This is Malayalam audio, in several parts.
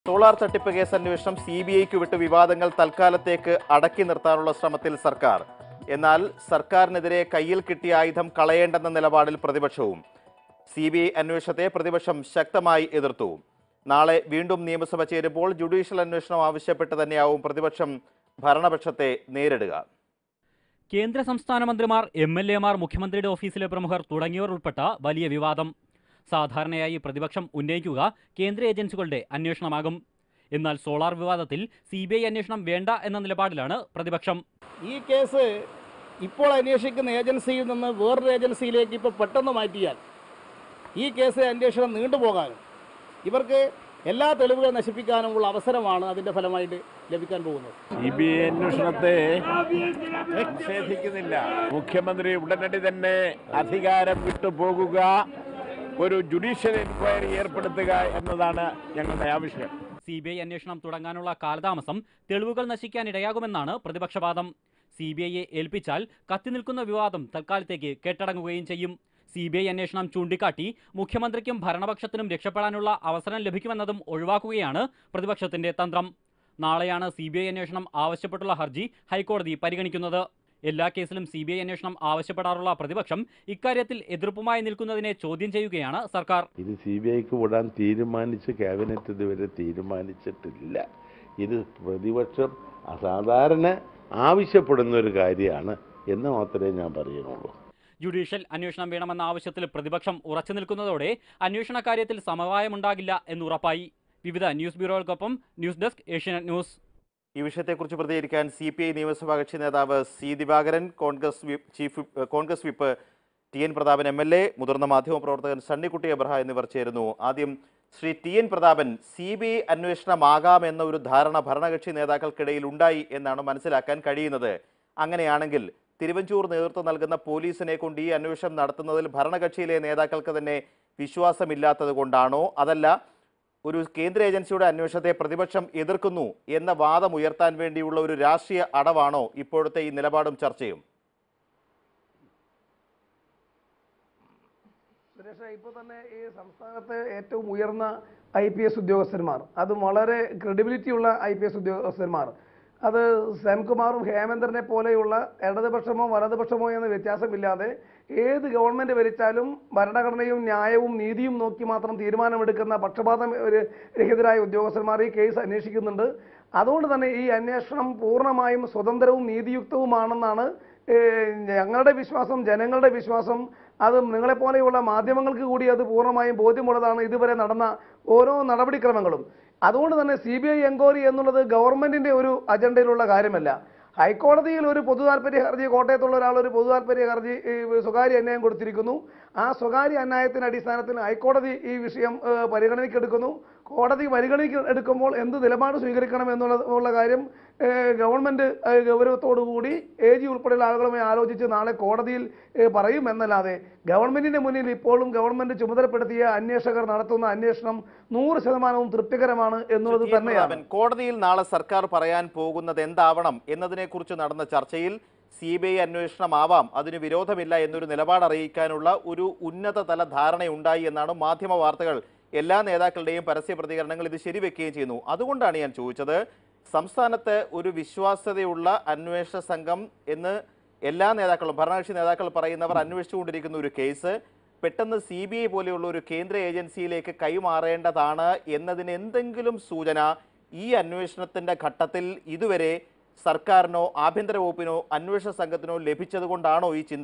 സോളാർ തട്ടിപ്പ് കേസ് അന്വേഷണം സി ബി ഐക്ക് വിട്ട് വിവാദങ്ങൾ തൽക്കാലത്തേക്ക് അടക്കി നിർത്താനുള്ള ശ്രമത്തിൽ സർക്കാർ എന്നാൽ സർക്കാരിനെതിരെ കയ്യിൽ കിട്ടിയ ആയുധം കളയേണ്ടെന്ന നിലപാടിൽ പ്രതിപക്ഷവും സി ബി ഐ അന്വേഷണത്തെ പ്രതിപക്ഷം ശക്തമായി എതിർത്തു നാളെ വീണ്ടും നിയമസഭ ചേരുമ്പോൾ ജുഡീഷ്യൽ അന്വേഷണം ആവശ്യപ്പെട്ട് തന്നെയാവും പ്രതിപക്ഷം ഭരണപക്ഷത്തെ നേരിടുക കേന്ദ്ര സംസ്ഥാന മന്ത്രിമാർ എം എൽ എമാർ മുഖ്യമന്ത്രിയുടെ ഓഫീസിലെ പ്രമുഖർ തുടങ്ങിയവർ ഉൾപ്പെട്ട വലിയ വിവാദം സാധാരണയായി പ്രതിപക്ഷം ഉന്നയിക്കുക കേന്ദ്ര ഏജൻസികളുടെ അന്വേഷണമാകും എന്നാൽ സോളാർ വിവാദത്തിൽ സി ബി ഐ അന്വേഷണം വേണ്ട എന്ന നിലപാടിലാണ് പ്രതിപക്ഷം ഈ കേസ് ഇപ്പോൾ അന്വേഷിക്കുന്ന ഏജൻസിയിൽ നിന്ന് വേറൊരു ഏജൻസിയിലേക്ക് ഇപ്പോൾ പെട്ടെന്ന് മാറ്റിയാൽ ഈ കേസ് അന്വേഷണം നീണ്ടുപോകാനും ഇവർക്ക് എല്ലാ തെളിവുകളും നശിപ്പിക്കാനുമുള്ള അവസരമാണ് അതിൻ്റെ ഫലമായിട്ട് ലഭിക്കാൻ പോകുന്നത് സി ബി ഐ അന്വേഷണത്തെ നിഷേധിക്കുന്നില്ല മുഖ്യമന്ത്രി ഉടനടി തന്നെ അധികാരം വിട്ടുപോകുക ഒരു ജുഡീഷ്യൽ എൻക്വയറി ഏർപ്പെടുത്തുക എന്നതാണ് ഞങ്ങളുടെ ആവശ്യം സി ബി ഐ അന്വേഷണം തുടങ്ങാനുള്ള കാലതാമസം തെളിവുകൾ നശിക്കാൻ ഇടയാകുമെന്നാണ് പ്രതിപക്ഷവാദം സി ബി ഐയെ ഏൽപ്പിച്ചാൽ കത്തിനിൽക്കുന്ന വിവാദം തൽക്കാലത്തേക്ക് കെട്ടടങ്ങുകയും ചെയ്യും സി ബി ഐ അന്വേഷണം ചൂണ്ടിക്കാട്ടി മുഖ്യമന്ത്രിക്കും ഭരണപക്ഷത്തിനും രക്ഷപ്പെടാനുള്ള അവസരം ലഭിക്കുമെന്നതും ഒഴിവാക്കുകയാണ് പ്രതിപക്ഷത്തിന്റെ തന്ത്രം നാളെയാണ് സി ബി ഐ അന്വേഷണം ആവശ്യപ്പെട്ടുള്ള ഹർജി ഹൈക്കോടതി പരിഗണിക്കുന്നത് എല്ലാ കേസിലും സി ബി ഐ അന്വേഷണം ആവശ്യപ്പെടാറുള്ള പ്രതിപക്ഷം ഇക്കാര്യത്തിൽ എതിർപ്പുമായി നിൽക്കുന്നതിനെ ചോദ്യം ചെയ്യുകയാണ് സർക്കാർ ഇത് സി ബി ഐക്ക് വിടാൻ തീരുമാനിച്ച് ക്യാബിനറ്റ് ഇതുവരെ തീരുമാനിച്ചിട്ടില്ല ഇത് പ്രതിപക്ഷം സാധാരണ ആവശ്യപ്പെടുന്ന ഒരു കാര്യമാണ് എന്ന് മാത്രമേ ഞാൻ പറയുന്നുള്ളൂ ജുഡീഷ്യൽ അന്വേഷണം വേണമെന്ന ആവശ്യത്തിൽ പ്രതിപക്ഷം ഉറച്ചു നിൽക്കുന്നതോടെ അന്വേഷണ കാര്യത്തിൽ സമവായമുണ്ടാകില്ല എന്നുറപ്പായി വിവിധ ന്യൂസ് ബ്യൂറോകൾക്കൊപ്പം ന്യൂസ് ഡെസ്ക് ഏഷ്യാനെറ്റ് ന്യൂസ് ഈ വിഷയത്തെക്കുറിച്ച് പ്രതികരിക്കാൻ സി പി ഐ നിയമസഭാ കക്ഷി നേതാവ് C Divakaran Congress whip chief whip- Congress whip T N Prathapan M L A മുതിർന്ന മാധ്യമപ്രവർത്തകൻ സണ്ണിക്കുട്ടി എബ്രഹ എന്നിവർ ചേരുന്നു ആദ്യം Shri T N Prathapan C B I അന്വേഷണമാകാം എന്ന ഒരു ധാരണ ഭരണകക്ഷി നേതാക്കൾക്കിടയിൽ ഉണ്ടായി എന്നാണ് മനസ്സിലാക്കാൻ കഴിയുന്നത് അങ്ങനെയാണെങ്കിൽ തിരുവഞ്ചൂർ നേതൃത്വം നൽകുന്ന പോലീസിനെ കൊണ്ട് ഈ അന്വേഷണം നടത്തുന്നതിൽ ഭരണകക്ഷിയിലെ നേതാക്കൾക്ക് തന്നെ വിശ്വാസമില്ലാത്തത് കൊണ്ടാണോ അതല്ല ഒരു കേന്ദ്ര ഏജൻസിയുടെ അന്വേഷണത്തെ പ്രതിപക്ഷം എതിർക്കുന്നു എന്ന വാദം ഉയർത്താൻ വേണ്ടിയുള്ള ഒരു രാഷ്ട്രീയ അടവാണോ ഇപ്പോഴത്തെ ഈ നിലപാടും ചർച്ചയും സുരേഷ ഇപ്പോൾ തന്നെ ഈ സംസ്ഥാനത്തെ ഏറ്റവും ഉയർന്ന ഐ പി എസ് ഉദ്യോഗസ്ഥന്മാർ അതും വളരെ ക്രെഡിബിലിറ്റി ഉള്ള ഐ പി എസ് ഉദ്യോഗസ്ഥന്മാർ അത് സെൻകുമാറും ഹേമേന്ദ്രനെ പോലെയുള്ള ഇടതുപക്ഷമോ വലതുപക്ഷമോ എന്ന വ്യത്യാസമില്ലാതെ ഏത് ഗവൺമെൻറ് ഭരിച്ചാലും ഭരണഘടനയും ന്യായവും നീതിയും നോക്കി മാത്രം തീരുമാനമെടുക്കുന്ന പക്ഷപാതം ഒരു രഹിതരായ ഉദ്യോഗസ്ഥന്മാർ ഈ കേസ് അന്വേഷിക്കുന്നുണ്ട് അതുകൊണ്ട് തന്നെ ഈ അന്വേഷണം പൂർണ്ണമായും സ്വതന്ത്രവും നീതിയുക്തവുമാണെന്നാണ് ഏഹ്, ഞങ്ങളുടെ വിശ്വാസം ജനങ്ങളുടെ വിശ്വാസം അത് നിങ്ങളെപ്പോലെയുള്ള മാധ്യമങ്ങൾക്ക് കൂടി അത് പൂർണ്ണമായും ബോധ്യമുള്ളതാണ് ഇതുവരെ നടന്ന ഓരോ നടപടിക്രമങ്ങളും അതുകൊണ്ട് തന്നെ സി ബി ഐ എൻക്വയറി എന്നുള്ളത് ഗവൺമെന്റിന്റെ ഒരു അജണ്ടയിലുള്ള കാര്യമല്ല ഹൈക്കോടതിയിൽ ഒരു പൊതു താല്പര്യ ഹർജി കോട്ടയത്തുള്ള ഒരാൾ ഒരു പൊതു താല്പര്യ ഹർജി ഈ സ്വകാര്യ അന്യായം കൊടുത്തിരിക്കുന്നു ആ സ്വകാര്യ അന്യായത്തിന്റെ അടിസ്ഥാനത്തിൽ ഹൈക്കോടതി ഈ വിഷയം ഏഹ്, പരിഗണനയ്ക്കെടുക്കുന്നു കോടതി പരിഗണനയ്ക്ക് എടുക്കുമ്പോൾ എന്ത് നിലപാട് സ്വീകരിക്കണം എന്നുള്ള ഉള്ള കാര്യം ഏഹ്, ഗവൺമെന്റ് ഏഹ്, ഗൗരവത്തോടുകൂടി എ ജി ഉൾപ്പെടെയുള്ള ആളുകളുമായി ആലോചിച്ച് നാളെ കോടതിയിൽ ഏഹ്, പറയും എന്നല്ലാതെ ഗവൺമെന്റിന്റെ മുന്നിൽ ഇപ്പോഴും ഗവൺമെന്റ് ചുമതലപ്പെടുത്തിയ അന്വേഷകർ നടത്തുന്ന അന്വേഷണം നൂറ് ശതമാനവും തൃപ്തികരമാണ് എന്നുള്ളത് ടി. എൻ. തന്നെയാണ് പ്രതാപൻ, കോടതിയിൽ നാളെ സർക്കാർ പറയാൻ പോകുന്നത് എന്താവണം എന്നതിനെക്കുറിച്ച് നടന്ന ചർച്ചയിൽ സി ബി ഐ അന്വേഷണമാവാം അതിന് വിരോധമില്ല എന്നൊരു നിലപാട് അറിയിക്കാനുള്ള ഒരു ഉന്നതതല ധാരണയുണ്ടായി എന്നാണ് മാധ്യമ വാർത്തകൾ എല്ലാ നേതാക്കളുടെയും പരസ്യ പ്രതികരണങ്ങൾ ഇത് ശരിവെക്കുകയും ചെയ്യുന്നു അതുകൊണ്ടാണ് ഞാൻ ചോദിച്ചത് സംസ്ഥാനത്ത് ഒരു വിശ്വാസ്യതയുള്ള അന്വേഷണ സംഘം എന്ന് എല്ലാ നേതാക്കളും ഭരണകക്ഷി നേതാക്കൾ പറയുന്നവർ അന്വേഷിച്ചുകൊണ്ടിരിക്കുന്ന ഒരു കേസ് പെട്ടെന്ന് സി ബി ഐ പോലെയുള്ള ഒരു കേന്ദ്ര ഏജൻസിയിലേക്ക് കൈമാറേണ്ടതാണ് എന്നതിന് എന്തെങ്കിലും സൂചന ഈ അന്വേഷണത്തിന്റെ ഘട്ടത്തിൽ ഇതുവരെ സർക്കാരിനോ ആഭ്യന്തര വകുപ്പിനോ അന്വേഷണ സംഘത്തിനോ ലഭിച്ചതുകൊണ്ടാണോ ഈ ചിന്ത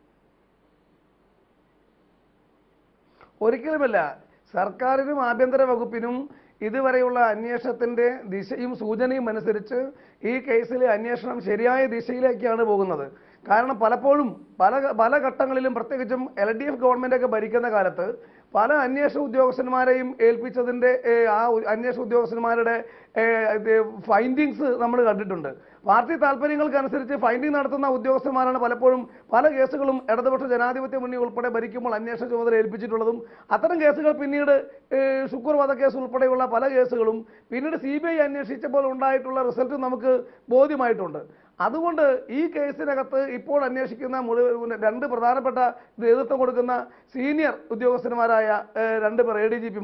ഒരിക്കലുമല്ല സർക്കാരിനും ആഭ്യന്തര വകുപ്പിനും ഇതുവരെയുള്ള അന്വേഷണത്തിന്റെ ദിശയും സൂചനയും അനുസരിച്ച് ഈ കേസിലെ അന്വേഷണം ശരിയായ ദിശയിലേക്കാണ് പോകുന്നത് കാരണം പലപ്പോഴും പല പല ഘട്ടങ്ങളിലും പ്രത്യേകിച്ചും എൽ ഡി എഫ് ഗവൺമെൻറ്റൊക്കെ ഭരിക്കുന്ന കാലത്ത് പല അന്വേഷണ ഉദ്യോഗസ്ഥന്മാരെയും ഏൽപ്പിച്ചതിൻ്റെ ഏഹ്, ആ ഉ- അന്വേഷണ ഉദ്യോഗസ്ഥന്മാരുടെ ഫൈൻഡിങ്സ് നമ്മൾ കണ്ടിട്ടുണ്ട് പാർട്ടി താല്പര്യങ്ങൾക്കനുസരിച്ച് ഫൈൻഡിങ് നടത്തുന്ന ഉദ്യോഗസ്ഥന്മാരാണ് പലപ്പോഴും പല കേസുകളും ഇടതുപക്ഷ ജനാധിപത്യ മുന്നണി ഉൾപ്പെടെ ഭരിക്കുമ്പോൾ അന്വേഷണ ചുമതല ഏൽപ്പിച്ചിട്ടുള്ളതും അത്തരം കേസുകൾ പിന്നീട് ഏഹ്, ശുക്കൂർ വധക്കേസ് ഉൾപ്പെടെയുള്ള പല കേസുകളും പിന്നീട് സി ബി ഐ അന്വേഷിച്ചപ്പോൾ ഉണ്ടായിട്ടുള്ള റിസൾട്ട് നമുക്ക് ബോധ്യമായിട്ടുണ്ട് അതുകൊണ്ട് ഈ കേസിനകത്ത് ഇപ്പോൾ അന്വേഷിക്കുന്ന മുഴുവൻ രണ്ട് പ്രധാനപ്പെട്ട നേതൃത്വം കൊടുക്കുന്ന സീനിയർ ഉദ്യോഗസ്ഥന്മാരായ ഏഹ്, രണ്ട് പേർ എ ഡി ജി പിമാർ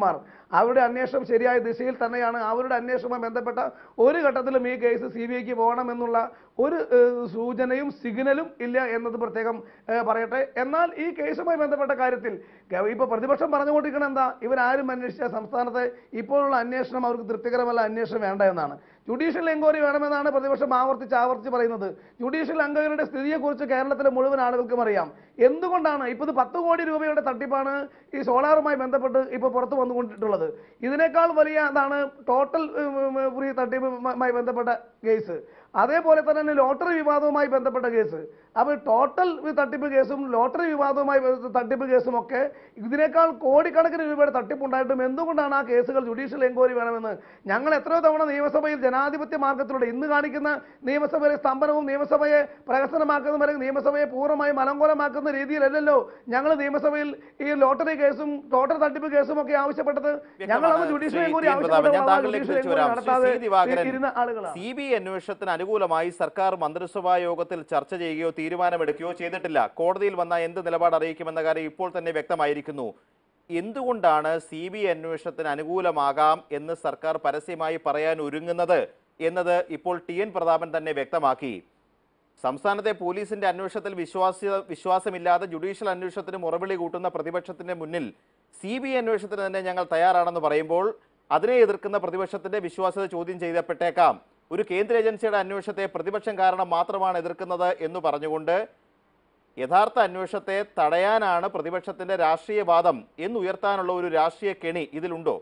അവരുടെ അന്വേഷണം ശരിയായ ദിശയിൽ തന്നെയാണ് അവരുടെ അന്വേഷണവുമായി ബന്ധപ്പെട്ട ഒരു ഘട്ടത്തിലും ഈ കേസ് സി ബി ഐക്ക് പോകണമെന്നുള്ള ഒരു ഏഹ്, സൂചനയും സിഗ്നലും ഇല്ല എന്നത് പ്രത്യേകം ഏഹ്, പറയട്ടെ എന്നാൽ ഈ കേസുമായി ബന്ധപ്പെട്ട കാര്യത്തിൽ ഗ- ഇപ്പൊ പ്രതിപക്ഷം പറഞ്ഞുകൊണ്ടിരിക്കണം എന്താ ഇവരാരും അന്വേഷിച്ച സംസ്ഥാനത്തെ ഇപ്പോഴുള്ള അന്വേഷണം അവർക്ക് തൃപ്തികരമല്ല അന്വേഷണം വേണ്ട എന്നാണ് ജുഡീഷ്യൽ എൻക്വയറി വേണമെന്നാണ് പ്രതിപക്ഷം ആവർത്തിച്ച് ആവർത്തിച്ച് പറയുന്നത് ജുഡീഷ്യൽ അംഗങ്ങളുടെ സ്ഥിതിയെക്കുറിച്ച് കേരളത്തിലെ മുഴുവൻ ആളുകൾക്കും അറിയാം എന്തുകൊണ്ടാണ് ഇപ്പോൾ ഇത് പത്ത് കോടി രൂപയുടെ തട്ടിപ്പാണ് ഈ സോളാറുമായി ബന്ധപ്പെട്ട് ഇപ്പോൾ പുറത്തു വന്നുകൊണ്ടിട്ടുള്ളത് ഇതിനേക്കാൾ വലിയ അതാണ് ടോട്ടൽ ഫ്രീ തട്ടിപ്പുമായി ബന്ധപ്പെട്ട കേസ് അതേപോലെ തന്നെ ലോട്ടറി വിവാദവുമായി ബന്ധപ്പെട്ട കേസ് അപ്പോൾ ടോട്ടൽ തട്ടിപ്പ് കേസും ലോട്ടറി വിവാദവുമായി ബന്ധ- തട്ടിപ്പ് കേസും ഒക്കെ ഇതിനേക്കാൾ കോടിക്കണക്കിന് രൂപയുടെ തട്ടിപ്പുണ്ടായിട്ടും എന്തുകൊണ്ടാണ് ആ കേസുകൾ ജുഡീഷ്യൽ എൻക്വയറി വേണമെന്ന് ഞങ്ങൾ എത്രയോ തവണ നിയമസഭയിൽ ജനാധിപത്യ മാർഗത്തിലൂടെ ഇന്ന് കാണിക്കുന്ന നിയമസഭയിലെ സ്തംഭനവും നിയമസഭയെ പ്രഹസനമാക്കുന്നതും അല്ലെങ്കിൽ നിയമസഭയെ പൂർണ്ണമായും മലങ്കോലമാക്കുന്ന രീതിയിലല്ലല്ലോ ഞങ്ങൾ നിയമസഭയിൽ ഈ ലോട്ടറി കേസും ലോട്ടറി തട്ടിപ്പ് കേസും ഒക്കെ ആവശ്യപ്പെട്ടത് ഞങ്ങൾ അത് വ്യക്തമാണ്. Judicial Shri enquiry T. N. Prathapan, ഞാൻ ആവശ്യപ്പെട്ടത് താങ്കളിലേക്ക് ജുഡീഷ്യൽ തിരിച്ചു എൻക്വയറി വരാം. ശ്രീ നടത്താതെ സി. ദിവാകരൻ, ഇരുന്ന ആളുകളാണ് സി ബി അന്വേഷണത്തിന് അനുകൂലമായി സർക്കാർ മന്ത്രിസഭാ യോഗത്തിൽ ചർച്ച ചെയ്യുകയോ തീരുമാനമെടുക്കുകയോ ചെയ്തിട്ടില്ല കോടതിയിൽ വന്ന എന്ത് നിലപാട് അറിയിക്കുമെന്ന കാര്യം ഇപ്പോൾ തന്നെ വ്യക്തമായിരിക്കുന്നു എന്തുകൊണ്ടാണ് സി ബി അന്വേഷണത്തിന് അനുകൂലമാകാം എന്ന് സർക്കാർ പരസ്യമായി പറയാൻ ഒരുങ്ങുന്നത് എന്നത് ഇപ്പോൾ ടി എൻ പ്രതാപൻ തന്നെ വ്യക്തമാക്കി സംസ്ഥാനത്തെ പോലീസിന്റെ അന്വേഷണത്തിൽ വിശ്വാസ വിശ്വാസമില്ലാതെ ജുഡീഷ്യൽ അന്വേഷണത്തിന് മുറവിളി കൂട്ടുന്ന പ്രതിപക്ഷത്തിന്റെ മുന്നിൽ സി ബി ഐ അന്വേഷണത്തിന് തന്നെ ഞങ്ങൾ തയ്യാറാണെന്ന് പറയുമ്പോൾ അതിനെ എതിർക്കുന്ന പ്രതിപക്ഷത്തിന്റെ വിശ്വാസ്യത ചോദ്യം ചെയ്യപ്പെട്ടേക്കാം ഒരു കേന്ദ്ര ഏജൻസിയുടെ അന്വേഷണത്തെ പ്രതിപക്ഷം കാരണം മാത്രമാണ് എതിർക്കുന്നത് എന്ന് പറഞ്ഞുകൊണ്ട് യഥാർത്ഥ അന്വേഷണത്തെ തടയാനാണ് പ്രതിപക്ഷത്തിന്റെ രാഷ്ട്രീയ വാദം എന്നുയർത്താനുള്ള ഒരു രാഷ്ട്രീയ കെണി ഇതിലുണ്ടോ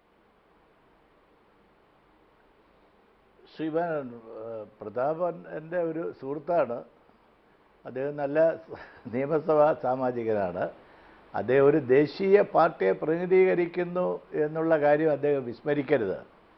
ശ്രീമാൻ പ്രതാപൻ എൻ്റെ ഒരു സുഹൃത്താണ് അദ്ദേഹം നല്ല നിയമസഭാ സാമാജികനാണ് അദ്ദേഹം ഒരു ദേശീയ പാർട്ടിയെ പ്രതിനിധീകരിക്കുന്നു എന്നുള്ള കാര്യം അദ്ദേഹം വിസ്മരിക്കരുത്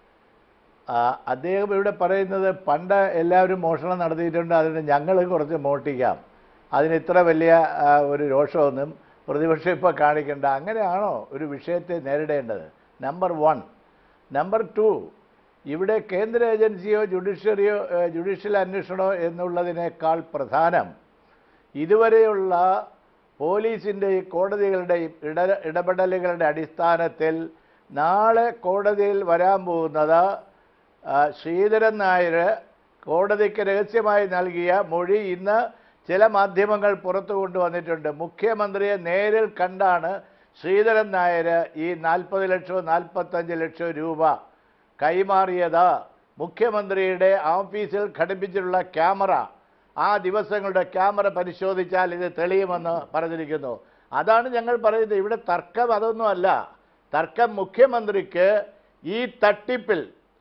ആ, അദ്ദേഹം ഇവിടെ പറയുന്നത് പണ്ട് എല്ലാവരും മോഷണം നടത്തിയിട്ടുണ്ട് അതിന് ഞങ്ങൾ കുറച്ച് മോഷ്ടിക്കാം അതിന് ഇത്ര വലിയ ആ, ഒരു രോഷമൊന്നും പ്രതിപക്ഷം ഇപ്പോൾ കാണിക്കേണ്ട അങ്ങനെയാണോ ഒരു വിഷയത്തെ നേരിടേണ്ടത് നമ്പർ വൺ നമ്പർ ടു ഇവിടെ കേന്ദ്ര ഏജൻസിയോ ജുഡീഷ്യറിയോ ഏഹ്, ജുഡീഷ്യൽ അന്വേഷണമോ എന്നുള്ളതിനേക്കാൾ പ്രധാനം ഇതുവരെയുള്ള പോലീസിൻ്റെയും കോടതികളുടെയും ഇട ഇടപെടലുകളുടെ അടിസ്ഥാനത്തിൽ നാളെ കോടതിയിൽ വരാൻ പോകുന്നത് ആ, ശ്രീധരൻ നായർ കോടതിക്ക് രഹസ്യമായി നൽകിയ മൊഴി ഇന്ന് ചില മാധ്യമങ്ങൾ പുറത്തു കൊണ്ടുവന്നിട്ടുണ്ട് മുഖ്യമന്ത്രിയെ നേരിൽ കണ്ടാണ് ശ്രീധരൻ നായർ ഈ നാൽപ്പത് ലക്ഷവും നാൽപ്പത്തഞ്ച് ലക്ഷം രൂപ കൈമാറിയത് മുഖ്യമന്ത്രിയുടെ ഓഫീസിൽ ഘടിപ്പിച്ചിട്ടുള്ള ക്യാമറ ആ ദിവസങ്ങളുടെ ക്യാമറ പരിശോധിച്ചാൽ ഇത് തെളിയുമെന്ന് പറഞ്ഞിരിക്കുന്നു അതാണ് ഞങ്ങൾ പറയുന്നത് ഇവിടെ തർക്കം അതൊന്നുമല്ല തർക്കം മുഖ്യമന്ത്രിക്ക് ഈ തട്ടിപ്പിൽ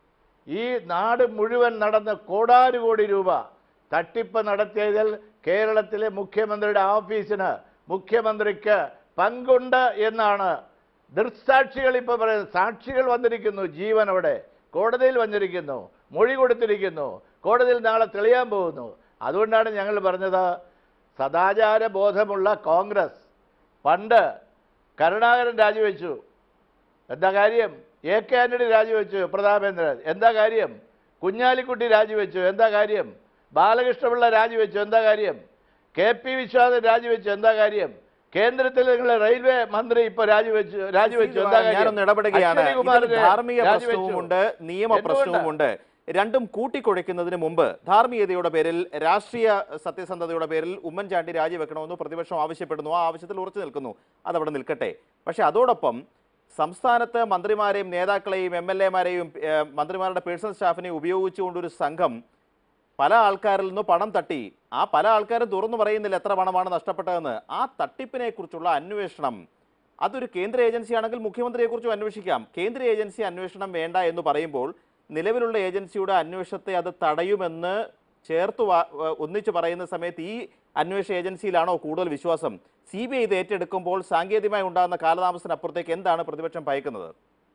ഈ നാട് മുഴുവൻ നടന്ന കോടാനുകോടി രൂപ തട്ടിപ്പ് നടത്തിയതിൽ കേരളത്തിലെ മുഖ്യമന്ത്രിയുടെ ഓഫീസിന് മുഖ്യമന്ത്രിക്ക് പങ്കുണ്ട് എന്നാണ് ദൃക്സാക്ഷികൾ ഇപ്പോൾ പറയുന്നത് സാക്ഷികൾ വന്നിരിക്കുന്നു ജീവനോടെ കോടതിയിൽ വന്നിരിക്കുന്നു മൊഴി കൊടുത്തിരിക്കുന്നു കോടതിയിൽ നാളെ തെളിയാൻ പോകുന്നു അതുകൊണ്ടാണ് ഞങ്ങൾ പറഞ്ഞത് സദാചാര ബോധമുള്ള കോൺഗ്രസ് പണ്ട് കരുണാകരൻ രാജിവെച്ചു എന്താ കാര്യം എ കെ ആന്റണി രാജിവെച്ചു പ്രതാപേന്ദ്രൻ എന്താ കാര്യം കുഞ്ഞാലിക്കുട്ടി രാജിവെച്ചു എന്താ കാര്യം ബാലകൃഷ്ണപിള്ള രാജിവെച്ചു എന്താ കാര്യം കെ പി വിശ്വാസൻ രാജിവെച്ചു എന്താ കാര്യം കേന്ദ്രത്തിൽ നിങ്ങളെ റെയിൽവേ മന്ത്രി ഇപ്പൊ രാജിവെച്ചു രാജിവെച്ചു എന്താ കാര്യം ഞാനൊന്ന് ഇടപെടുകയാണ് അശ്വിനി ഇതിൽ കുമാറിനെ ധാർമ്മിക രാജിവെച്ചു. പ്രശ്നവുമുണ്ട് നിയമ എന്തുകൊണ്ട്? പ്രശ്നവുമുണ്ട് രണ്ടും കൂട്ടിക്കുഴയ്ക്കുന്നതിന് മുമ്പ് ധാർമ്മികതയുടെ പേരിൽ രാഷ്ട്രീയ സത്യസന്ധതയുടെ പേരിൽ ഉമ്മൻചാണ്ടി രാജിവെക്കണമെന്ന് പ്രതിപക്ഷം ആവശ്യപ്പെടുന്നു ആ ആവശ്യത്തിൽ ഉറച്ചു നിൽക്കുന്നു അതവിടെ നിൽക്കട്ടെ പക്ഷേ അതോടൊപ്പം സംസ്ഥാനത്ത് മന്ത്രിമാരെയും നേതാക്കളെയും എം എൽ എമാരെയും മന്ത്രിമാരുടെ പേഴ്സണൽ സ്റ്റാഫിനെയും ഉപയോഗിച്ചുകൊണ്ട് ഒരു സംഘം പല ആൾക്കാരിൽ നിന്ന് പണം തട്ടി ആ പല ആൾക്കാരും തുറന്നു പറയുന്നില്ല എത്ര പണമാണ് നഷ്ടപ്പെട്ടതെന്ന് ആ തട്ടിപ്പിനെ കുറിച്ചുള്ള അന്വേഷണം അതൊരു കേന്ദ്ര ഏജൻസിയാണെങ്കിൽ മുഖ്യമന്ത്രിയെക്കുറിച്ചും അന്വേഷിക്കാം കേന്ദ്ര ഏജൻസി അന്വേഷണം വേണ്ട എന്ന് പറയുമ്പോൾ നിലവിലുള്ള ഏജൻസിയുടെ അന്വേഷണത്തെ അത് തടയുമെന്ന് ചേർത്ത് വാ- ഏഹ് ഒന്നിച്ച് പറയുന്ന സമയത്ത് ഈ അന്വേഷണ ഏജൻസിയിലാണോ കൂടുതൽ വിശ്വാസം സി ബി ഐ ഇത് ഏറ്റെടുക്കുമ്പോൾ സാങ്കേതികമായി ഉണ്ടാകുന്ന കാലതാമസത്തിനപ്പുറത്തേക്ക് എന്താണ് പ്രതിപക്ഷം ഭയക്കുന്നത്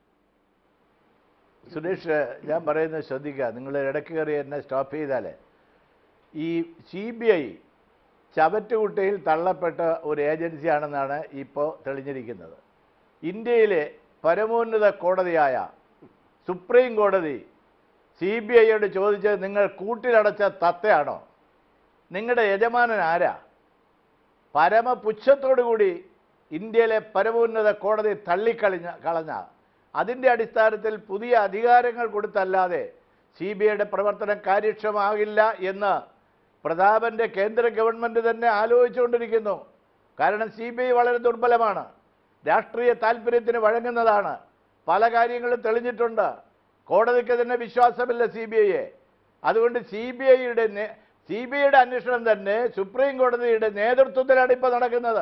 സുരേഷ് ഞാൻ പറയുന്നത് ശ്രദ്ധിക്കുക നിങ്ങൾ ഇടയ്ക്ക് കയറി എന്നെ സ്റ്റോപ്പ് ചെയ്താലേ ഈ സി ബി ഐ ചവറ്റുകുട്ടയിൽ തള്ളപ്പെട്ട ഒരു ഏജൻസിയാണെന്നാണ് ഇപ്പോൾ തെളിഞ്ഞിരിക്കുന്നത് ഇന്ത്യയിലെ പരമോന്നത കോടതിയായ സുപ്രീം കോടതി സി ബി ഐയോട് ചോദിച്ചത് നിങ്ങൾ കൂട്ടിലടച്ച തത്തയാണോ നിങ്ങളുടെ യജമാനൻ ആരാ പരമപുച്ഛത്തോടു കൂടി ഇന്ത്യയിലെ പരമോന്നത കോടതി തള്ളിക്കളിഞ്ഞ കളഞ്ഞ അതിൻ്റെ അടിസ്ഥാനത്തിൽ പുതിയ അധികാരങ്ങൾ കൊടുത്തല്ലാതെ സി ബി ഐയുടെ പ്രവർത്തനം കാര്യക്ഷമമാകില്ല എന്ന് പ്രതാപൻ്റെ കേന്ദ്ര ഗവൺമെൻറ് തന്നെ ആലോചിച്ചുകൊണ്ടിരിക്കുന്നു കാരണം സി ബി ഐ വളരെ ദുർബലമാണ് രാഷ്ട്രീയ താല്പര്യത്തിന് വഴങ്ങുന്നതാണ് പല കാര്യങ്ങളും തെളിഞ്ഞിട്ടുണ്ട് കോടതിക്ക് തന്നെ വിശ്വാസമില്ല സി ബി ഐയെ അതുകൊണ്ട് സി ബി ഐയുടെ സി ബി ഐയുടെ അന്വേഷണം തന്നെ സുപ്രീം കോടതിയുടെ നേതൃത്വത്തിലാണ് ഇപ്പോൾ നടക്കുന്നത്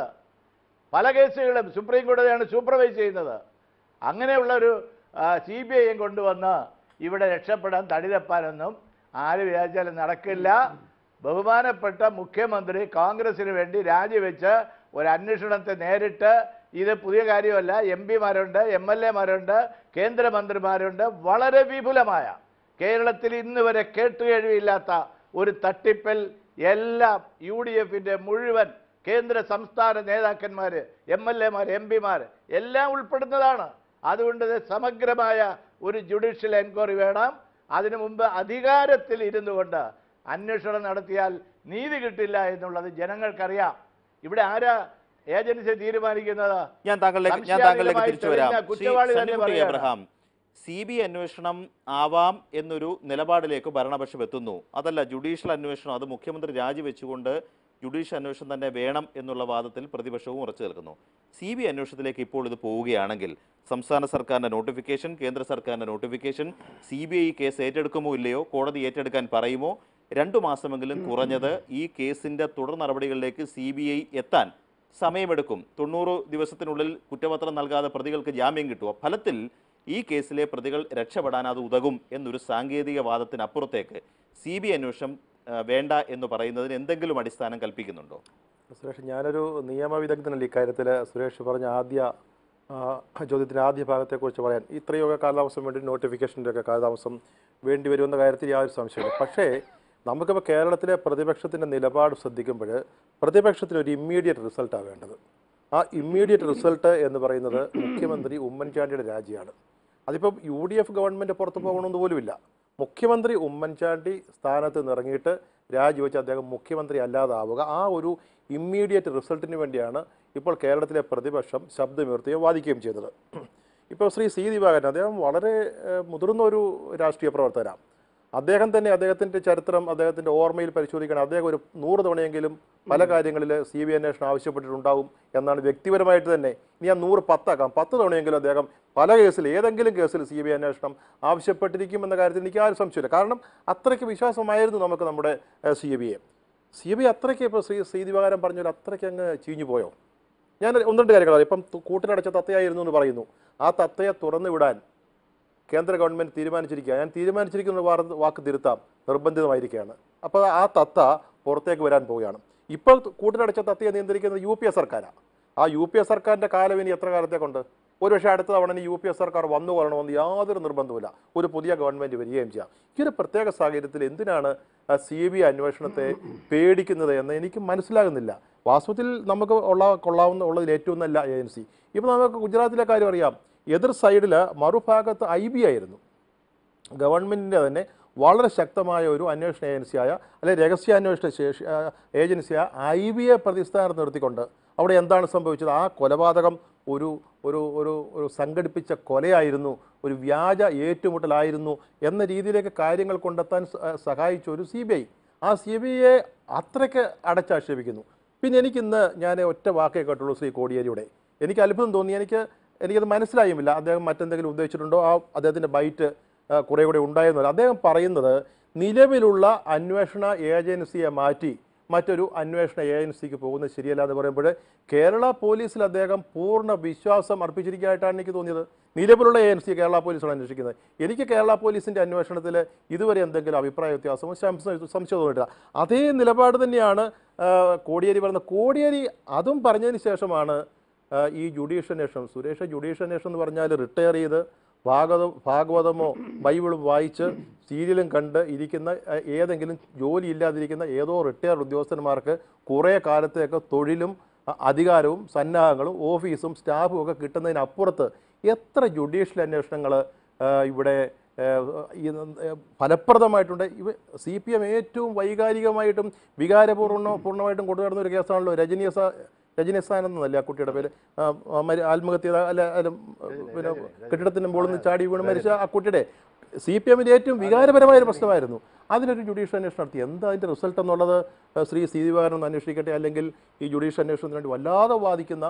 പല കേസുകളും സുപ്രീം കോടതിയാണ് സൂപ്പർവൈസ് ചെയ്യുന്നത് അങ്ങനെയുള്ള ഒരു സി ബി ഐയും കൊണ്ടുവന്ന് ഇവിടെ രക്ഷപ്പെടാൻ തടിതപ്പാനൊന്നും ആര് വിചാരിച്ചാലും നടക്കില്ല ബഹുമാനപ്പെട്ട മുഖ്യമന്ത്രി കോൺഗ്രസിന് വേണ്ടി രാജിവെച്ച് ഒരു അന്വേഷണത്തെ നേരിട്ട് ഇത് പുതിയ കാര്യമല്ല എം പിമാരുണ്ട് എം എൽ എമാരുണ്ട് കേന്ദ്രമന്ത്രിമാരുണ്ട് വളരെ വിപുലമായ കേരളത്തിൽ ഇന്ന് വരെ കേട്ടുകേഴ്വിയില്ലാത്ത ഒരു തട്ടിപ്പിൽ എല്ലാം യു ഡി എഫിൻ്റെ മുഴുവൻ കേന്ദ്ര സംസ്ഥാന നേതാക്കന്മാർ എം എൽ എമാർ എം പിമാർ എല്ലാം ഉൾപ്പെടുന്നതാണ് അതുകൊണ്ട് ഇത് സമഗ്രമായ ഒരു ജുഡീഷ്യൽ എൻക്വയറി വേണം അതിനു മുമ്പ് അധികാരത്തിൽ ഇരുന്നു കൊണ്ട് അന്വേഷണം നടത്തിയാൽ നീതി കിട്ടില്ല എന്നുള്ളത് ജനങ്ങൾക്കറിയാം ഇവിടെ ആരാ ഏജൻസി തീരുമാനിക്കുന്നത് ഞാൻ താങ്കളിലേക്ക് ഞാൻ താങ്കളിലേക്ക് സംശയാതീതമായി തിരിച്ചു വരാം തെളിഞ്ഞ ശ്രീ കുറ്റവാളി തന്നെ സണ്ണിക്കുട്ടി പറയുകയാണ്. എബ്രഹാം സി ബി അന്വേഷണം ആവാം എന്നൊരു നിലപാടിലേക്ക് ഭരണപക്ഷം എത്തുന്നു അതല്ല ജുഡീഷ്യൽ അന്വേഷണം അത് മുഖ്യമന്ത്രി രാജിവെച്ചുകൊണ്ട് ജുഡീഷ്യൽ അന്വേഷണം തന്നെ വേണം എന്നുള്ള വാദത്തിൽ പ്രതിപക്ഷവും ഉറച്ചു നിൽക്കുന്നു സി ബി അന്വേഷണത്തിലേക്ക് ഇപ്പോൾ ഇത് പോവുകയാണെങ്കിൽ സംസ്ഥാന സർക്കാരിന്റെ നോട്ടിഫിക്കേഷൻ കേന്ദ്ര സർക്കാരിന്റെ notification C B I case ഏറ്റെടുക്കുമോ ഇല്ലയോ കോടതി ഏറ്റെടുക്കാൻ പറയുമോ രണ്ടു മാസമെങ്കിലും കുറഞ്ഞത് ഈ കേസിന്റെ തുടർ നടപടികളിലേക്ക് സി ബി ഐ എത്താൻ സമയമെടുക്കും തൊണ്ണൂറ് ദിവസത്തിനുള്ളിൽ കുറ്റപത്രം നൽകാതെ പ്രതികൾക്ക് ജാമ്യം കിട്ടുമോ ഫലത്തിൽ ഈ കേസിലെ പ്രതികൾ രക്ഷപ്പെടാൻ അത് ഉതകും എന്നൊരു സാങ്കേതിക വാദത്തിനപ്പുറത്തേക്ക് സി ബി അന്വേഷണം ആ, വേണ്ട എന്ന് പറയുന്നതിന് എന്തെങ്കിലും അടിസ്ഥാനം കൽപ്പിക്കുന്നുണ്ടോ സുരേഷ് ഞാനൊരു നിയമവിദഗ്ധനല്ല ഇക്കാര്യത്തിൽ സുരേഷ് പറഞ്ഞ ആദ്യ ആ, ചോദ്യത്തിൻ്റെ ആദ്യ ഭാഗത്തെക്കുറിച്ച് പറയാൻ ഇത്രയൊക്കെ കാലതാമസം വേണ്ടി നോട്ടിഫിക്കേഷൻ്റെ ഒക്കെ കാലതാമസം വേണ്ടി വരുമെന്ന കാര്യത്തിൽ യാതൊരു സംശയമില്ല പക്ഷേ നമുക്കിപ്പോൾ കേരളത്തിലെ പ്രതിപക്ഷത്തിൻ്റെ നിലപാട് ശ്രദ്ധിക്കുമ്പോൾ പ്രതിപക്ഷത്തിന് ഒരു ഇമ്മീഡിയറ്റ് റിസൾട്ടാണ് വേണ്ടത് ആ ഇമ്മീഡിയറ്റ് റിസൾട്ട് എന്ന് പറയുന്നത് മുഖ്യമന്ത്രി ഉമ്മൻചാണ്ടിയുടെ രാജിയാണ് അതിപ്പം യു ഡി എഫ് ഗവൺമെൻറ് പുറത്തു പോകണമെന്ന് പോലുമില്ല മുഖ്യമന്ത്രി ഉമ്മൻചാണ്ടി സ്ഥാനത്ത് നിന്ന് ഇറങ്ങിയിട്ട് രാജിവെച്ച് അദ്ദേഹം മുഖ്യമന്ത്രി അല്ലാതാവുക ആ ഒരു ഇമ്മീഡിയറ്റ് റിസൾട്ടിന് വേണ്ടിയാണ് ഇപ്പോൾ കേരളത്തിലെ പ്രതിപക്ഷം ശബ്ദമുയർത്തുകയും വാദിക്കുകയും ചെയ്തത് ഇപ്പോൾ ശ്രീ സി ദിവാകരൻ അദ്ദേഹം വളരെ ഏഹ്, മുതിർന്ന ഒരു രാഷ്ട്രീയ പ്രവർത്തകനാണ് അദ്ദേഹം തന്നെ അദ്ദേഹത്തിൻ്റെ ചരിത്രം അദ്ദേഹത്തിൻ്റെ ഓർമ്മയിൽ പരിശോധിക്കണം അദ്ദേഹം ഒരു നൂറ് തവണയെങ്കിലും പല കാര്യങ്ങളിൽ സി ബി അന്വേഷണം ആവശ്യപ്പെട്ടിട്ടുണ്ടാവും എന്നാണ് വ്യക്തിപരമായിട്ട് തന്നെ ഇനി ആ നൂറ് പത്താക്കാം പത്ത് തവണയെങ്കിലും അദ്ദേഹം പല കേസിൽ ഏതെങ്കിലും കേസിൽ സി ബി അന്വേഷണം ആവശ്യപ്പെട്ടിരിക്കും എന്ന കാര്യത്തിൽ എനിക്ക് ആരും സംശയമില്ല കാരണം അത്രയ്ക്ക് വിശ്വാസമായിരുന്നു നമുക്ക് നമ്മുടെ C B A C B അത്രയ്ക്ക് ഇപ്പോൾ ശ്രീ ശ്രീ ദിവാകരൻ പറഞ്ഞാൽ അത്രയ്ക്ക് അങ്ങ് ചീഞ്ഞു പോയോ ഞാൻ ഒന്ന് രണ്ട് കാര്യങ്ങൾ ഇപ്പം തു- കൂട്ടിലടച്ച തത്തയായിരുന്നു എന്ന് പറയുന്നു ആ തത്തയെ തുറന്നു വിടാൻ കേന്ദ്ര ഗവൺമെൻറ് തീരുമാനിച്ചിരിക്കുക ഞാൻ തീരുമാനിച്ചിരിക്കുന്ന വാർ- വാക്ക് തിരുത്താം നിർബന്ധിതമായിരിക്കുകയാണ് അപ്പോൾ ആ തത്ത പുറത്തേക്ക് വരാൻ പോവുകയാണ് ഇപ്പോൾ കൂട്ടിലടച്ച തത്തയെ നിയന്ത്രിക്കുന്നത് യു പി എ സർക്കാരാണ് ആ യു പി എ സർക്കാരിൻ്റെ കാലം ഇനി എത്ര കാലത്തേക്കുണ്ട് ഒരുപക്ഷെ അടുത്ത തവണ ഇനി യു പി എ സർക്കാർ വന്നു കൊള്ളണമെന്ന് യാതൊരു നിർബന്ധവുമില്ല ഒരു പുതിയ ഗവൺമെൻറ് വരികയും ചെയ്യാം ഈ ഒരു പ്രത്യേക സാഹചര്യത്തിൽ എന്തിനാണ് സി ബി ഐ അന്വേഷണത്തെ പേടിക്കുന്നത് എന്ന് എനിക്ക് മനസ്സിലാകുന്നില്ല വാസ്തവത്തിൽ നമുക്ക് ഉള്ള കൊള്ളാവുന്ന ഉള്ളതിൽ ഏറ്റവും നല്ല ഏജൻസി ഇപ്പോൾ നമുക്ക് ഗുജറാത്തിലെ കാര്യം അറിയാം എതിർ സൈഡിൽ മറുഭാഗത്ത് ഐ ബി ആയിരുന്നു ഗവൺമെൻറ്റിൻ്റെ തന്നെ വളരെ ശക്തമായ ഒരു അന്വേഷണ ഏജൻസിയായ അല്ലെങ്കിൽ രഹസ്യാന്വേഷണ ശേഷി ആ, ഏജൻസിയായ ഐ ബി എ പ്രതിസ്ഥാനത്ത് നിർത്തിക്കൊണ്ട് അവിടെ എന്താണ് സംഭവിച്ചത് ആ കൊലപാതകം ഒരു ഒരു ഒരു ഒരു സംഘടിപ്പിച്ച കൊലയായിരുന്നു ഒരു വ്യാജ ഏറ്റുമുട്ടലായിരുന്നു എന്ന രീതിയിലേക്ക് കാര്യങ്ങൾ കൊണ്ടെത്താൻ സ- ആ, സഹായിച്ച ഒരു സി ബി ഐ ആ സി ബി ഐയെ അത്രയ്ക്ക് അടച്ചാക്ഷേപിക്കുന്നു പിന്നെ എനിക്കിന്ന് ഞാൻ ഒറ്റ വാക്കേ കേട്ടുള്ളൂ ശ്രീ കോടിയേരിയുടെ എനിക്ക് അത്ഭുതം തോന്നി എനിക്ക് എനിക്കത് മനസ്സിലായുമില്ല അദ്ദേഹം മറ്റെന്തെങ്കിലും ഉദ്ദേശിച്ചിട്ടുണ്ടോ ആ അദ്ദേഹത്തിൻ്റെ ബൈറ്റ് ആ, കുറേ കൂടെ ഉണ്ടായെന്ന് അദ്ദേഹം പറയുന്നത് നിലവിലുള്ള അന്വേഷണ ഏജൻസിയെ മാറ്റി മറ്റൊരു അന്വേഷണ ഏജൻസിക്ക് പോകുന്നത് ശരിയല്ല എന്ന് പറയുമ്പോൾ കേരള പോലീസിൽ അദ്ദേഹം പൂർണ്ണ വിശ്വാസം അർപ്പിച്ചിരിക്കുകയായിട്ടാണ് എനിക്ക് തോന്നിയത് നിലവിലുള്ള ഏജൻസി കേരള പോലീസാണ് അന്വേഷിക്കുന്നത് എനിക്ക് കേരള പോലീസിൻ്റെ അന്വേഷണത്തിൽ ഇതുവരെ എന്തെങ്കിലും അഭിപ്രായ വ്യത്യാസമോ സംശയം സംശയം തോന്നിയിട്ടില്ല അതേ നിലപാട് തന്നെയാണ് ആ, കോടിയേരി പറയുന്നത് കോടിയേരി അതും പറഞ്ഞതിന് ശേഷമാണ് ആ, ഈ ജുഡീഷ്യൽ അന്വേഷണം സുരേഷ് ജുഡീഷ്യൽ അന്വേഷണം എന്ന് പറഞ്ഞാൽ റിട്ടയർ ചെയ്ത് ഭാഗവത ഭാഗവതമോ ബൈബിളും വായിച്ച് സീരിയലും കണ്ട് ഇരിക്കുന്ന ആ, ഏതെങ്കിലും ജോലി ഇല്ലാതിരിക്കുന്ന ഏതോ റിട്ടയർഡ് ഉദ്യോഗസ്ഥന്മാർക്ക് കുറേ കാലത്തേക്ക് തൊഴിലും ആ, അധികാരവും സന്നാഹങ്ങളും ഓഫീസും സ്റ്റാഫും ഒക്കെ കിട്ടുന്നതിനപ്പുറത്ത് എത്ര ജുഡീഷ്യൽ അന്വേഷണങ്ങൾ ഇവിടെ ആ, ഈ ആ, ഫലപ്രദമായിട്ടുണ്ട് ഇവ സി പി എം ഏറ്റവും വൈകാരികമായിട്ടും വികാരപൂർണ്ണ പൂർണ്ണമായിട്ടും കൊണ്ടുവരുന്ന ഒരു കേസാണല്ലോ രജനീയ സ രജനിസാൻ എന്നല്ലേ ആ കുട്ടിയുടെ പേര് ആ, ആ, മരി- ആത്മഹത്യ ചെയ്ത അല്ല അല്ല പിന്നെ കെട്ടിടത്തിന് മുകളിൽ നിന്ന് ചാടി വീണ് മരിച്ച ആ കുട്ടിയുടെ സി പി എമ്മിൻ്റെ ഏറ്റവും വികാരപരമായ ഒരു പ്രശ്നമായിരുന്നു അതിനൊരു ജുഡീഷ്യൽ അന്വേഷണം നടത്തി എന്താ അതിൻ്റെ റിസൾട്ട് എന്നുള്ളത് ആ, ശ്രീ സി ദിവാകരൻ ഒന്ന് അന്വേഷിക്കട്ടെ അല്ലെങ്കിൽ ഈ ജുഡീഷ്യൽ അന്വേഷണത്തിന് വേണ്ടി വല്ലാതെ വാദിക്കുന്ന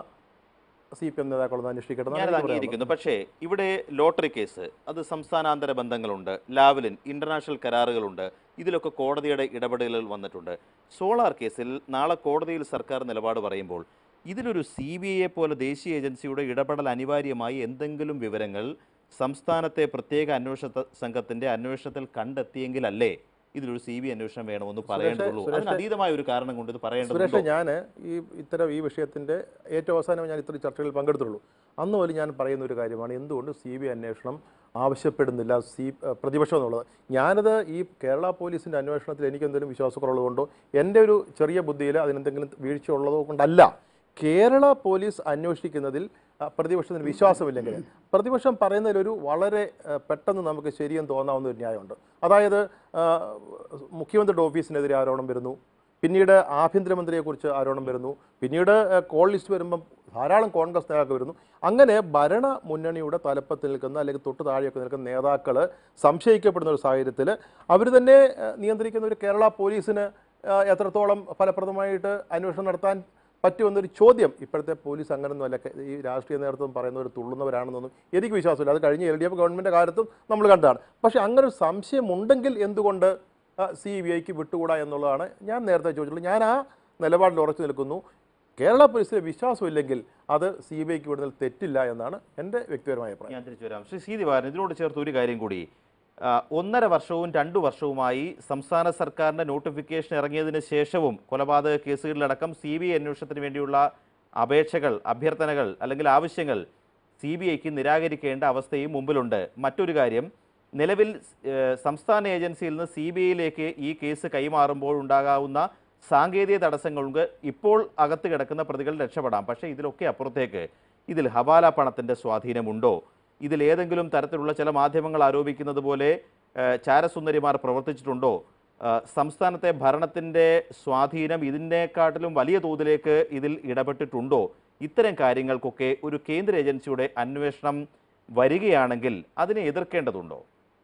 സി പി എം നേതാക്കളൊന്ന് അന്വേഷിക്കട്ടെ എന്നാണ് ഞാനത് എനിക്ക് പറയാനുള്ളത്. അംഗീകരിക്കുന്നു പക്ഷേ ഇവിടെ ലോട്ടറി കേസ് അത് സംസ്ഥാനാന്തര ബന്ധങ്ങളുണ്ട് ലാവലിൻ ഇന്റർനാഷണൽ കരാറുകളുണ്ട് ഇതിലൊക്കെ കോടതിയുടെ ഇടപെടലുകൾ വന്നിട്ടുണ്ട് സോളാർ കേസിൽ നാളെ കോടതിയിൽ സർക്കാർ നിലപാട് പറയുമ്പോൾ ഇതിലൊരു സി ബി ഐയെ പോലെ ദേശീയ ഏജൻസിയുടെ ഇടപെടൽ അനിവാര്യമായി എന്തെങ്കിലും വിവരങ്ങൾ സംസ്ഥാനത്തെ പ്രത്യേക അന്വേഷണ സംഘത്തിന്റെ അന്വേഷണത്തിൽ കണ്ടെത്തിയെങ്കിലല്ലേ ഇതിലൊരു സി ബി അന്വേഷണം വേണമെന്ന് പറയേണ്ടതുള്ളൂ സുരേഷ്- അതിന് അതീതമായ ഒരു കാരണം കൊണ്ട് ഇത് സുരേഷ് പറയേണ്ടതുണ്ടോ ഞാൻ ഈ ഇത്തരം ഈ വിഷയത്തിൻ്റെ ഏറ്റവും അവസാനം ഞാൻ ഇത്ര ചർച്ചകളിൽ പങ്കെടുത്തുള്ളൂ അന്ന് പോലും ഞാൻ പറയുന്ന ഒരു കാര്യമാണ് എന്തുകൊണ്ട് സി ബി അന്വേഷണം ആവശ്യപ്പെടുന്നില്ല സി ഏഹ് പ്രതിപക്ഷം എന്നുള്ളത് ഞാനത് ഈ കേരള പോലീസിൻ്റെ അന്വേഷണത്തിൽ എനിക്ക് എന്തെങ്കിലും വിശ്വാസക്കുറവുള്ളതുകൊണ്ടോ എൻ്റെ ഒരു ചെറിയ ബുദ്ധിയിൽ അതിനെന്തെങ്കിലും വീഴ്ച ഉള്ളതോ കൊണ്ടല്ല കേരള പോലീസ് അന്വേഷിക്കുന്നതിൽ ആ, പ്രതിപക്ഷത്തിന് വിശ്വാസമില്ലെങ്കിൽ പ്രതിപക്ഷം പറയുന്നതിലൊരു വളരെ ആ, പെട്ടെന്ന് നമുക്ക് ശരിയെന്ന് തോന്നാവുന്ന ഒരു ന്യായമുണ്ട് അതായത് ആ, മുഖ്യമന്ത്രിയുടെ ഓഫീസിനെതിരെ ആരോപണം വരുന്നു പിന്നീട് ആഭ്യന്തരമന്ത്രിയെക്കുറിച്ച് ആരോപണം വരുന്നു പിന്നീട് ആ, കോൾ ലിസ്റ്റ് വരുമ്പം ധാരാളം കോൺഗ്രസ് നേതാക്കൾ വരുന്നു അങ്ങനെ ഭരണ മുന്നണിയുടെ തലപ്പത്ത് നിൽക്കുന്ന അല്ലെങ്കിൽ തൊട്ട് താഴെയൊക്കെ നിൽക്കുന്ന നേതാക്കൾ സംശയിക്കപ്പെടുന്ന ഒരു സാഹചര്യത്തിൽ അവർ തന്നെ ആ, നിയന്ത്രിക്കുന്ന ഒരു കേരള പോലീസിന് ആ, എത്രത്തോളം ഫലപ്രദമായിട്ട് അന്വേഷണം നടത്താൻ പറ്റുമെന്നൊരു ചോദ്യം ഇപ്പോഴത്തെ പോലീസ് അങ്ങനെയൊന്നുമല്ല കെ- ഈ രാഷ്ട്രീയ നേതൃത്വം പറയുന്നവർ തുള്ളുന്നവരാണെന്നൊന്നും എനിക്ക് വിശ്വാസമില്ല അത് കഴിഞ്ഞ എൽ ഡി എഫ് ഗവൺമെൻറ് കാലത്തും നമ്മൾ കണ്ടതാണ് പക്ഷേ അങ്ങനെ ഒരു സംശയമുണ്ടെങ്കിൽ എന്തുകൊണ്ട് സി ബി ഐക്ക് വിട്ടുകൂടാ എന്നുള്ളതാണ് ഞാൻ നേരത്തെ ചോദിച്ചിട്ടുള്ളത് ഞാൻ ആ നിലപാടിൽ ഉറച്ചു നിൽക്കുന്നു കേരള പോലീസിലെ വിശ്വാസമില്ലെങ്കിൽ അത് സി ബി ഐക്ക് വിടുന്നതിൽ തെറ്റില്ല എന്നാണ് എൻ്റെ വ്യക്തിപരമായ അഭിപ്രായം ഞാൻ തിരിച്ചു വരാം ശ്രീ സി ദിവാരൻ ഇതിനോട് ചേർത്ത് ഒരു കാര്യം കൂടി ആ, ഒന്നര വർഷവും രണ്ടു വർഷവുമായി സംസ്ഥാന സർക്കാരിന്റെ നോട്ടിഫിക്കേഷൻ ഇറങ്ങിയതിന് ശേഷവും കൊലപാതക കേസുകളിലടക്കം സി ബി ഐ അന്വേഷണത്തിന് വേണ്ടിയുള്ള അപേക്ഷകൾ അഭ്യർത്ഥനകൾ അല്ലെങ്കിൽ ആവശ്യങ്ങൾ സി ബി ഐക്ക് നിരാകരിക്കേണ്ട അവസ്ഥയും മുമ്പിലുണ്ട് മറ്റൊരു കാര്യം നിലവിൽ ഏഹ്, സംസ്ഥാന ഏജൻസിയിൽ നിന്ന് സി ബി ഐയിലേക്ക് ഈ കേസ് കൈമാറുമ്പോൾ ഉണ്ടാകാവുന്ന സാങ്കേതിക തടസ്സങ്ങൾക്ക് ഇപ്പോൾ അകത്ത് കിടക്കുന്ന പ്രതികൾ രക്ഷപ്പെടാം പക്ഷേ ഇതിലൊക്കെ അപ്പുറത്തേക്ക് ഇതിൽ ഹവാല പണത്തിൻ്റെ സ്വാധീനമുണ്ടോ ഇതിൽ ഏതെങ്കിലും തരത്തിലുള്ള ചില മാധ്യമങ്ങൾ ആരോപിക്കുന്നത് പോലെ ഏഹ്, ചാരസുന്ദരിമാർ പ്രവർത്തിച്ചിട്ടുണ്ടോ ഏഹ്, സംസ്ഥാനത്തെ ഭരണത്തിൻ്റെ സ്വാധീനം ഇതിനെക്കാട്ടിലും വലിയ തോതിലേക്ക് ഇതിൽ ഇടപെട്ടിട്ടുണ്ടോ ഇത്തരം കാര്യങ്ങൾക്കൊക്കെ ഒരു കേന്ദ്ര ഏജൻസിയുടെ അന്വേഷണം വരികയാണെങ്കിൽ അതിനെ എതിർക്കേണ്ടതുണ്ടോ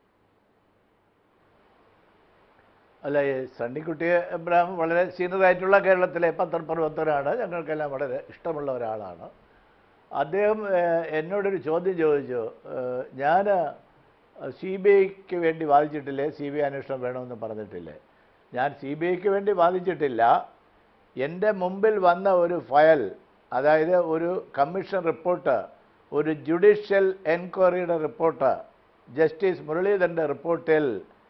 അല്ല ഈ സണ്ണിക്കുട്ടി എബ്രാഹിം വളരെ സീനിയറായിട്ടുള്ള കേരളത്തിലെ പത്രപ്രവർത്തകരാണ് ഞങ്ങൾക്കെല്ലാം വളരെ ഇഷ്ടമുള്ള ഒരാളാണ് അദ്ദേഹം ഏഹ്, എന്നോടൊരു ചോദ്യം ചോദിച്ചു ഏഹ്, ഞാൻ സി ബി ഐക്ക് വേണ്ടി വാദിച്ചിട്ടില്ലേ സി ബി ഐ അന്വേഷണം വേണമെന്ന് പറഞ്ഞിട്ടില്ലേ ഞാൻ സി ബി ഐക്ക് വേണ്ടി വാദിച്ചിട്ടില്ല എൻ്റെ മുമ്പിൽ വന്ന ഒരു ഫയൽ അതായത് ഒരു കമ്മീഷൻ റിപ്പോർട്ട് ഒരു ജുഡീഷ്യൽ എൻക്വയറിയുടെ റിപ്പോർട്ട് ജസ്റ്റിസ് മുരളീധരൻ്റെ റിപ്പോർട്ടിൽ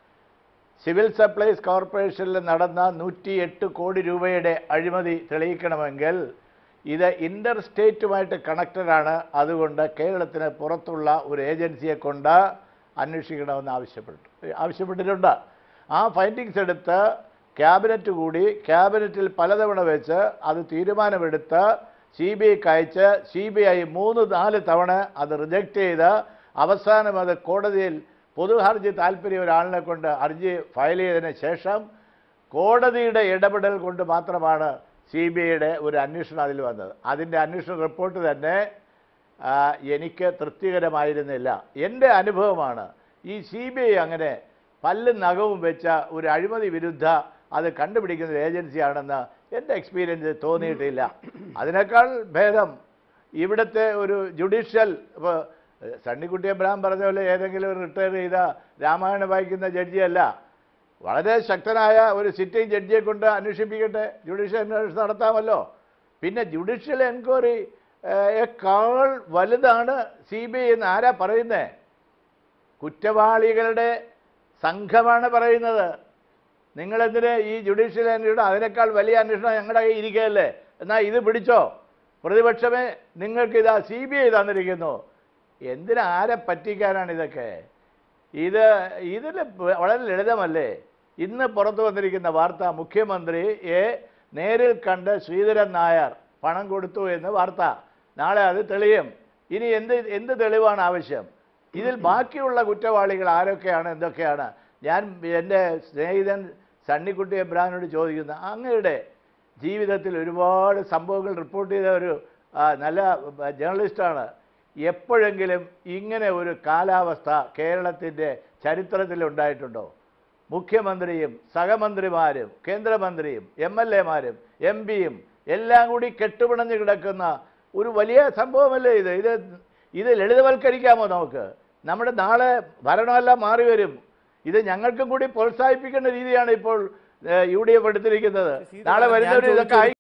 സിവിൽ സപ്ലൈസ് കോർപ്പറേഷനിൽ നടന്ന നൂറ്റി എട്ട് കോടി രൂപയുടെ അഴിമതി തെളിയിക്കണമെങ്കിൽ ഇത് ഇൻ്റർ സ്റ്റേറ്റുമായിട്ട് കണക്റ്റഡാണ് അതുകൊണ്ട് കേരളത്തിന് പുറത്തുള്ള ഒരു ഏജൻസിയെ കൊണ്ട് അന്വേഷിക്കണമെന്ന് ആവശ്യപ്പെട്ടു ആവശ്യപ്പെട്ടിട്ടുണ്ട് ആ ഫൈൻഡിങ്സ് എടുത്ത് ക്യാബിനറ്റ് കൂടി ക്യാബിനറ്റിൽ പലതവണ വെച്ച് അത് തീരുമാനമെടുത്ത് സി ബി ഐക്ക് അയച്ച് സി ബി ഐ മൂന്ന് നാല് തവണ അത് റിജക്റ്റ് ചെയ്ത് അവസാനം അത് കോടതിയിൽ പൊതു ഹർജി താല്പര്യം ഒരാളിനെ കൊണ്ട് ഹർജി ഫയൽ ചെയ്തതിന് ശേഷം കോടതിയുടെ ഇടപെടൽ കൊണ്ട് മാത്രമാണ് സി ബി ഐയുടെ ഒരു അന്വേഷണം അതിൽ വന്നത് അതിൻ്റെ അന്വേഷണ റിപ്പോർട്ട് തന്നെ ആ, എനിക്ക് തൃപ്തികരമായിരുന്നില്ല എൻ്റെ അനുഭവമാണ് ഈ സി ബി ഐ അങ്ങനെ പല്ലും നഖവും വെച്ച ഒരു അഴിമതി വിരുദ്ധ അത് കണ്ടുപിടിക്കുന്ന ഒരു ഏജൻസിയാണെന്ന് എൻ്റെ എക്സ്പീരിയൻസ് തോന്നിയിട്ടില്ല അതിനേക്കാൾ ഭേദം ഇവിടുത്തെ ഒരു ജുഡീഷ്യൽ ഇപ്പോൾ സണ്ണിക്കുട്ടി അബ്രഹാം പറഞ്ഞ പോലെ ഏതെങ്കിലും ഒരു റിട്ടയർ ചെയ്ത രാമായണം വായിക്കുന്ന ജഡ്ജിയല്ല വളരെ ശക്തനായ ഒരു സിറ്റിംഗ് ജഡ്ജിയെ കൊണ്ട് അന്വേഷിപ്പിക്കട്ടെ ജുഡീഷ്യൽ അന്വേഷണം നടത്താമല്ലോ പിന്നെ ജുഡീഷ്യൽ എൻക്വയറി യേക്കാൾ വലുതാണ് സി ബി ഐ എന്ന് ആരാ പറയുന്നത് കുറ്റവാളികളുടെ സംഘമാണ് പറയുന്നത് നിങ്ങളെന്തിന് ഈ ജുഡീഷ്യൽ അന്വേഷണം അതിനേക്കാൾ വലിയ അന്വേഷണം ഞങ്ങളുടെ കയ്യിൽ ഇരിക്കുകയല്ലേ എന്നാൽ ഇത് പിടിച്ചോ പ്രതിപക്ഷമേ നിങ്ങൾക്ക് ഇതാ സി ബി ഐ തന്നിരിക്കുന്നു എന്തിനാ ആരെ പറ്റിക്കാനാണ് ഇതൊക്കെ ഇത് ഇതിൽ വളരെ ലളിതമല്ലേ ഇന്ന് പുറത്തു വന്നിരിക്കുന്ന വാർത്ത മുഖ്യമന്ത്രിയെ നേരിൽ കണ്ട് ശ്രീധരൻ നായർ പണം കൊടുത്തു എന്ന് വാർത്ത നാളെ അത് തെളിയും ഇനി എന്ത് എന്ത് തെളിവാണ് ആവശ്യം ഇതിൽ ബാക്കിയുള്ള കുറ്റവാളികൾ ആരൊക്കെയാണ് എന്തൊക്കെയാണ് ഞാൻ എൻ്റെ സ്നേഹിതൻ സണ്ണിക്കുട്ടി എബ്രാഹിനോട് ചോദിക്കുന്ന അങ്ങയുടെ ജീവിതത്തിൽ ഒരുപാട് സംഭവങ്ങൾ റിപ്പോർട്ട് ചെയ്ത ഒരു ആ, നല്ല ആ, ജേർണലിസ്റ്റാണ് എപ്പോഴെങ്കിലും ഇങ്ങനെ ഒരു കാലാവസ്ഥ കേരളത്തിൻ്റെ ചരിത്രത്തിൽ ഉണ്ടായിട്ടുണ്ടോ മുഖ്യമന്ത്രിയും സഹമന്ത്രിമാരും കേന്ദ്രമന്ത്രിയും എം എൽ എമാരും എം പിയും എല്ലാം കൂടി കെട്ടുപിണഞ്ഞ് കിടക്കുന്ന ഒരു വലിയ സംഭവമല്ലേ ഇത് ഇത് ഇത് ലളിതവൽക്കരിക്കാമോ നമുക്ക് നമ്മുടെ നാളെ ഭരണമെല്ലാം മാറി വരും ഇത് ഞങ്ങൾക്കും കൂടി പ്രോത്സാഹിപ്പിക്കേണ്ട രീതിയാണ് ഇപ്പോൾ യു ഡി എഫ് എടുത്തിരിക്കുന്നത് നാളെ വരുന്നവർ ഇതൊക്കെ ആയി